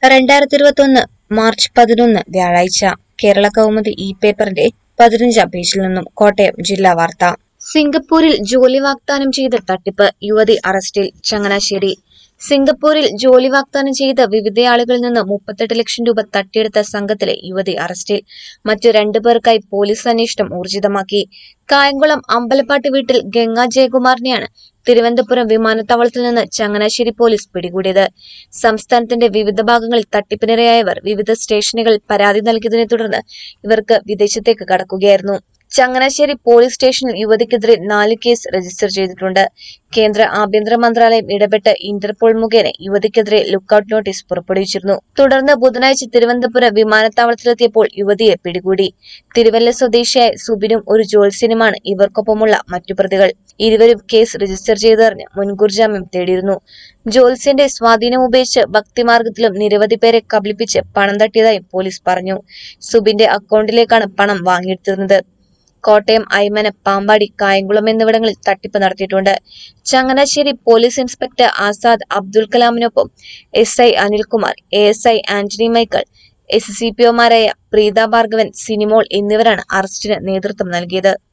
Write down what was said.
രണ്ടായിരത്തി ഇരുപത്തൊന്ന് മാർച്ച് പതിനൊന്ന് വ്യാഴാഴ്ച കേരള കൗമുദി ഇ പേപ്പറിന്റെ പതിനഞ്ചാം പേജിൽ നിന്നും കോട്ടയം ജില്ലാ വാർത്ത സിംഗപ്പൂരിൽ ജോലി വാഗ്ദാനം ചെയ്ത തട്ടിപ്പ് യുവതി അറസ്റ്റിൽ ചങ്ങനാശ്ശേരി സിംഗപ്പൂരിൽ ജോലി വാഗ്ദാനം ചെയ്ത വിവിധ ആളുകളിൽ നിന്ന് മുപ്പത്തെട്ട് ലക്ഷം രൂപ തട്ടിയെടുത്ത സംഘത്തിലെ യുവതി അറസ്റ്റിൽ മറ്റു രണ്ടു പേർക്കായി പോലീസ് അന്വേഷണം ഊർജിതമാക്കി കായംകുളം അമ്പലപ്പാട്ട് വീട്ടിൽ ഗംഗാ ജയകുമാറിനെയാണ് തിരുവനന്തപുരം വിമാനത്താവളത്തിൽ നിന്ന് ചങ്ങനാശ്ശേരി പോലീസ് പിടികൂടിയത് സംസ്ഥാനത്തിന്റെ വിവിധ ഭാഗങ്ങളിൽ തട്ടിപ്പിനിരയായവർ വിവിധ സ്റ്റേഷനുകളിൽ പരാതി നൽകിയതിനെ തുടർന്ന് ഇവർക്ക് വിദേശത്തേക്ക് കടക്കുകയായിരുന്നു ചങ്ങനാശ്ശേരി പോലീസ് സ്റ്റേഷനിൽ യുവതിക്കെതിരെ നാല് കേസ് രജിസ്റ്റർ ചെയ്തിട്ടുണ്ട് കേന്ദ്ര ആഭ്യന്തര മന്ത്രാലയം ഇടപെട്ട് ഇന്റർപോൾ മുഖേന യുവതിക്കെതിരെ ലുക്കൌട്ട് നോട്ടീസ് പുറപ്പെടുവിച്ചിരുന്നു തുടർന്ന് ബുധനാഴ്ച തിരുവനന്തപുരം വിമാനത്താവളത്തിലെത്തിയപ്പോൾ യുവതിയെ പിടികൂടി തിരുവല്ല സ്വദേശിയായ സുബിനും ഒരു ജോത്സ്യനുമാണ് ഇവർക്കൊപ്പമുള്ള മറ്റു പ്രതികൾ ഇരുവരും കേസ് രജിസ്റ്റർ ചെയ്തറിഞ്ഞ് മുൻകൂർ ജാമ്യം തേടിയിരുന്നു ജോത്സ്യന്റെ സ്വാധീനം ഉപയോഗിച്ച് ഭക്തിമാർഗത്തിലും നിരവധി പേരെ കബളിപ്പിച്ച് പണം തട്ടിയതായും പോലീസ് പറഞ്ഞു സുബിന്റെ അക്കൗണ്ടിലേക്കാണ് പണം വാങ്ങിയെടുത്തിരുന്നത് കോട്ടയം ഐമന പാമ്പാടി കായംകുളം എന്നിവിടങ്ങളിൽ തട്ടിപ്പ് നടത്തിയിട്ടുണ്ട് ചങ്ങനാശ്ശേരി പോലീസ് ഇൻസ്പെക്ടർ ആസാദ് അബ്ദുൽ കലാമിനൊപ്പം S I Anilkumar A S I Antony Michael S C P ഒമാരായ പ്രീത ഭാർഗവൻ സിനിമോൾ എന്നിവരാണ് അറസ്റ്റിന് നേതൃത്വം നൽകിയത്